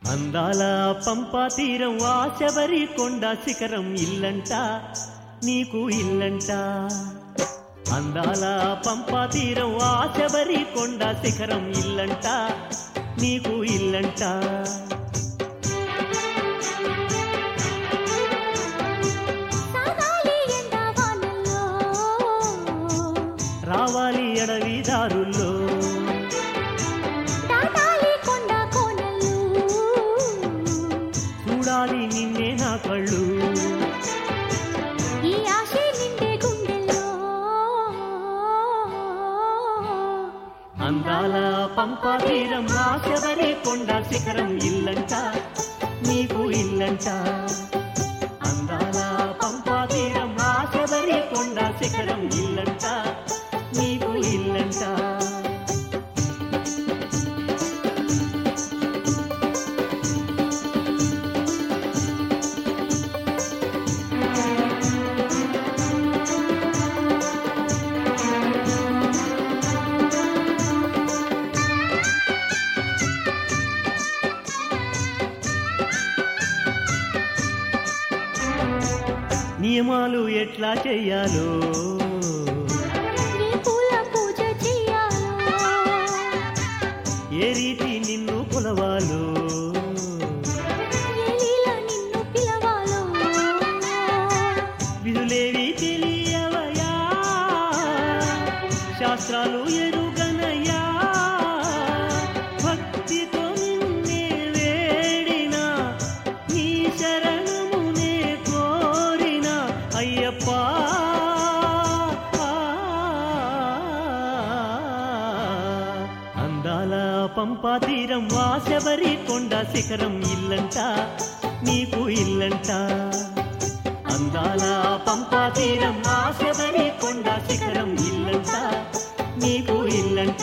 అందాల పంపా తీరం ఆ శబరి కొండ శిఖరం ఇల్లంట నీకు ఇల్లంట అందాల పంపా తీరం ఆ శబరి కొండ శిఖరం ఇల్లంట నీకు ఇల్లంట సాగాలి ఎండావానల్లో రావాలి అడవి దారుల్లో దాటాలి కొండ కోనలు చూడాలి నిన్నే నా కళ్ళు ఈ ఆశే నిండే గుండెల్లో అందాల పంపా తీరం ఆ శబరి కొండ శిఖరం ఇల్లంట నీకు ఇల్లంట అందాల పంపా తీరం ఆ శబరి కొండ శిఖరం ఇల్లంట నీకు ఇల్లంట నియమాలు ఎట్లా చెయ్యాలో ఏ పూల పూజ చెయ్యాలో ఏ రీతి నిన్ను కొలవాలో ఏ లీల నిన్ను పిలవాలో విధులేవి తెలియవయా శాస్త్రాలు ఎరుగనయ్యా భక్తితో నిన్నే వేడిన నీ శరణమునే కోరిన అయ్యప్ప అందాల పంపా తీరం వాసవరి కొండ శిఖరం ఇల్లంట నీకు ఇల్లంట అందాల పంపా తీరం ఆశబరి కొండ శిఖరం ఇల్లంట నీకు ఇల్లంట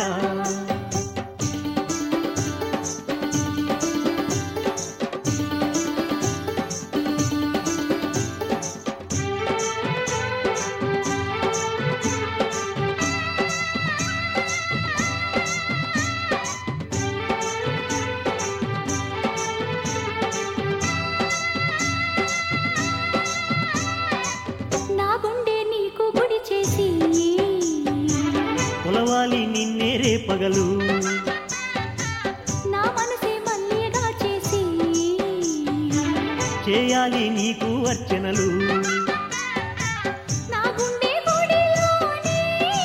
నా గుండె నీకు గుడి చేసి కొలవాలి నిన్నే రేపగలు నా మనసే మల్లిగా చేసి చేయాలి నీకు అర్చనలు నా గుండె గుడిలోనే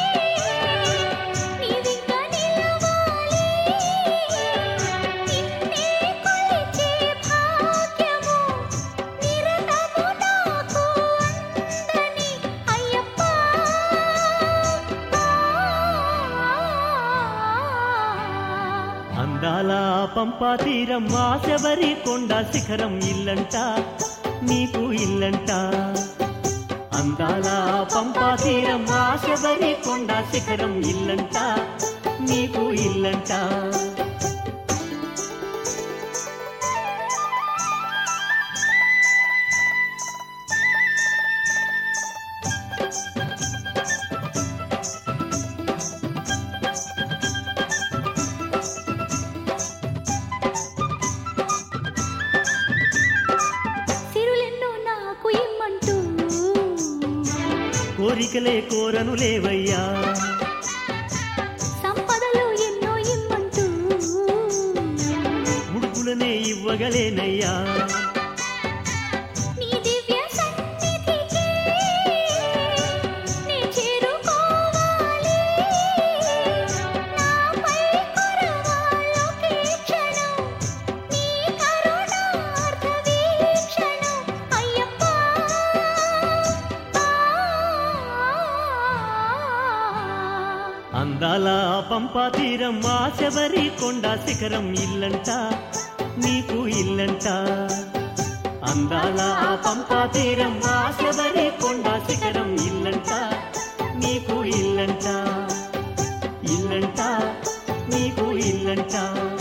నీవింక నిలవాలి నిన్నే కొలిచే భాగ్యము నిరతము నాకు అందని అయ్యప్ప అందాల పంపా తీరం ఆశబరి కొండ శిఖరం ఇల్లంట నీకు ఇల్లంట అందాల పంపా తీరం ఆశబరి కొండ శిఖరం ఇల్లంట నీకు ఇల్లంట సిరులెన్నో నాకు ఇమ్మంటూ కోరికలే కోరను లేవయ్యా సంపదలు ఎన్నో ఇమ్మంటూ ముడుపులనే ఇవ్వగలేనయ్యా నీ దివ్య సన్నిధికి నే చేరుకోవాలి నాపై కురవాలోకి క్షణం నీ కరుణార్థ వీక్షణం అయ్యప్ప అందాల పంపా తీరం ఆశబరి కొండ శిఖరం ఇల్లంట నీకు ఇల్లంట అందాల పంపా తీరం ఆశబరి కొండ శిఖరం ఇల్లంట నీకు ఇల్లంట ఇల్లంట నీకు ఇల్లంట